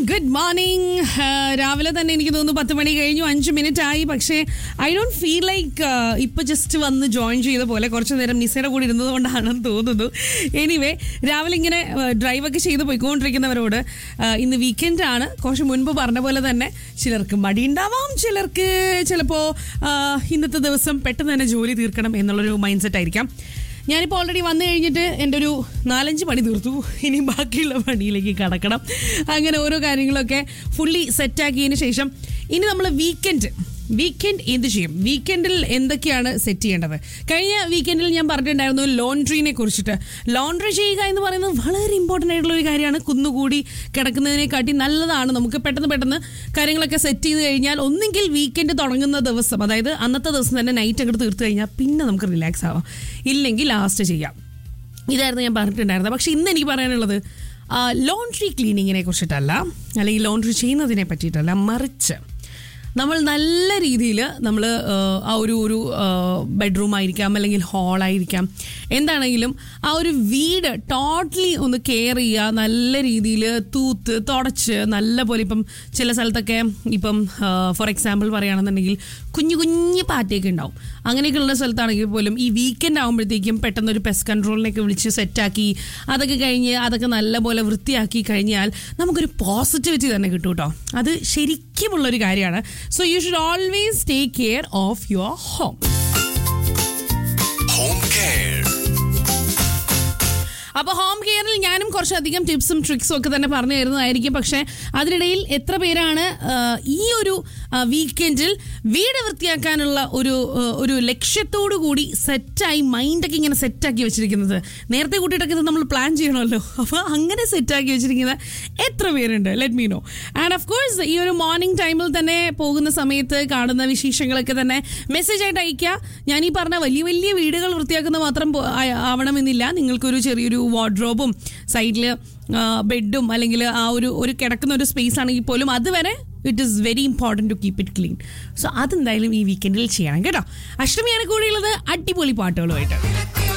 Good morning രാവിലെ തന്നെ എനിക്ക് തോന്നുന്നു പത്ത് മണി കഴിഞ്ഞു അഞ്ച് മിനിറ്റ് ആയി പക്ഷേ ഐ ഡോണ്ട് ഫീൽ ലൈക്ക് ഇപ്പൊ ജസ്റ്റ് വന്ന് ജോയിൻ ചെയ്ത പോലെ കുറച്ച് നേരം നിസയുടെ കൂടെ ഇരുന്നത് കൊണ്ടാണെന്ന് തോന്നുന്നു എനിവേ രാവിലെ ഇങ്ങനെ ഡ്രൈവൊക്കെ ചെയ്ത് പോയിക്കൊണ്ടിരിക്കുന്നവരോട് ആ, ഇന്ന് വീക്കെൻഡ് ആണ് കുറച്ച് മുൻപ് പറഞ്ഞ പോലെ തന്നെ ചിലർക്ക് മടിയുണ്ടാവാം ചിലർക്ക് ചിലപ്പോൾ ഇന്നത്തെ ദിവസം പെട്ടെന്ന് തന്നെ ജോലി തീർക്കണം എന്നുള്ളൊരു മൈൻഡ് സെറ്റ് ആയിരിക്കാം ഞാനിപ്പോൾ ഓൾറെഡി വന്നു കഴിഞ്ഞിട്ട് എൻ്റെ ഒരു നാലഞ്ച് പണി തീർത്തു ഇനി ബാക്കിയുള്ള പണിയിലേക്ക് കടക്കണം അങ്ങനെ ഓരോ കാര്യങ്ങളൊക്കെ ഫുള്ളി സെറ്റാക്കിയതിന് ശേഷം ഇനി നമ്മൾ വീക്കെൻഡ് വീക്കെൻഡ് എന്ത് ചെയ്യും വീക്കെൻഡിൽ എന്തൊക്കെയാണ് സെറ്റ് ചെയ്യേണ്ടത് കഴിഞ്ഞ വീക്കെൻഡിൽ ഞാൻ പറഞ്ഞിട്ടുണ്ടായിരുന്നു ലോണ്ട്രീനെ കുറിച്ചിട്ട് ലോണ്ട്രി ചെയ്യുക എന്ന് പറയുന്നത് വളരെ ഇമ്പോർട്ടൻ്റ് ആയിട്ടുള്ള ഒരു കാര്യമാണ് കുന്നുകൂടി കിടക്കുന്നതിനെക്കാട്ടി നല്ലതാണ് നമുക്ക് പെട്ടെന്ന് പെട്ടെന്ന് കാര്യങ്ങളൊക്കെ സെറ്റ് ചെയ്ത് കഴിഞ്ഞാൽ ഒന്നെങ്കിൽ വീക്കെൻഡ് തുടങ്ങുന്ന ദിവസം അതായത് അന്നത്തെ ദിവസം തന്നെ നൈറ്റ് അങ്ങോട്ട് തീർത്ത് കഴിഞ്ഞാൽ പിന്നെ നമുക്ക് റിലാക്സ് ആവാം ഇല്ലെങ്കിൽ ലാസ്റ്റ് ചെയ്യാം ഇതായിരുന്നു ഞാൻ പറഞ്ഞിട്ടുണ്ടായിരുന്നത് പക്ഷെ ഇന്ന് എനിക്ക് പറയാനുള്ളത് ലോണ്ട്രി ക്ലീനിങ്ങിനെ കുറിച്ചിട്ടല്ല അല്ലെങ്കിൽ ലോണ്ട്രി ചെയ്യുന്നതിനെ പറ്റിയിട്ടല്ല മറിച്ച് നമ്മൾ നല്ല രീതിയിൽ നമ്മൾ ആ ഒരു ഒരു ബെഡ്റൂം ആയിരിക്കാം അല്ലെങ്കിൽ ഹാളായിരിക്കാം എന്താണെങ്കിലും ആ ഒരു വീട് ടോട്ടലി ഒന്ന് കെയർ ചെയ്യുക നല്ല രീതിയിൽ തൂത്ത് തുടച്ച് നല്ല പോലെ ഇപ്പം ചില സ്ഥലത്തൊക്കെ ഇപ്പം ഫോർ എക്സാമ്പിൾ പറയുകയാണെന്നുണ്ടെങ്കിൽ കുഞ്ഞു കുഞ്ഞു പാറ്റയൊക്കെ ഉണ്ടാവും അങ്ങനെയൊക്കെ ഉള്ള സ്ഥലത്താണെങ്കിൽ പോലും ഈ വീക്കെൻഡ് ആകുമ്പോഴത്തേക്കും പെട്ടെന്ന് ഒരു പെസ്റ്റ് കൺട്രോളിനെയൊക്കെ വിളിച്ച് സെറ്റാക്കി അതൊക്കെ കഴിഞ്ഞ് അതൊക്കെ നല്ലപോലെ വൃത്തിയാക്കി കഴിഞ്ഞാൽ നമുക്കൊരു പോസിറ്റിവിറ്റി തന്നെ കിട്ടും കേട്ടോ അത് ശരിക്കുമുള്ളൊരു കാര്യമാണ് so you should always take care of your home Home care. അപ്പൊ ഹോം കെയറിൽ ഞാനും കുറച്ചധികം ടിപ്സും ട്രിക്സും ഒക്കെ തന്നെ പറഞ്ഞു തരുന്നതായിരിക്കും പക്ഷെ അതിനിടയിൽ എത്ര പേരാണ് ആ, ഈ ഒരു വീക്കെൻഡിൽ വീട് വൃത്തിയാക്കാനുള്ള ഒരു ആ, ഒരു ലക്ഷ്യത്തോടു കൂടി സെറ്റായി മൈൻഡൊക്കെ ഇങ്ങനെ സെറ്റാക്കി വെച്ചിരിക്കുന്നത് നേരത്തെ കൂട്ടിയിട്ടൊക്കെ ഇത് നമ്മൾ പ്ലാൻ ചെയ്യണമല്ലോ അപ്പൊ അങ്ങനെ സെറ്റാക്കി വെച്ചിരിക്കുന്ന എത്ര പേരുണ്ട് let me know and of course ഈ ഒരു മോർണിംഗ് ടൈമിൽ തന്നെ പോകുന്ന സമയത്ത് കാണുന്ന വിശേഷങ്ങളൊക്കെ തന്നെ മെസ്സേജ് ആയിട്ട് അയക്കുക ഞാൻ ഈ പറഞ്ഞ വലിയ വലിയ വീടുകൾ വൃത്തിയാക്കുന്ന മാത്രം പോ- ആ- ആവണമെന്നില്ല നിങ്ങൾക്കൊരു ചെറിയൊരു വാർഡ്രോബും സൈഡിൽ ബെഡും അല്ലെങ്കിൽ ആ ഒരു ഒരു കിടക്കുന്ന ഒരു സ്പേസ് ആണെങ്കിൽ പോലും അതുവരെ it is very important to keep it clean so അതെന്തായാലും ഈ വീക്കെൻഡിൽ ചെയ്യണം കേട്ടോ അഷ്ടമിയാണ് കൂടെയുള്ളത് അടിപൊളി പാട്ടുകളുമായിട്ട്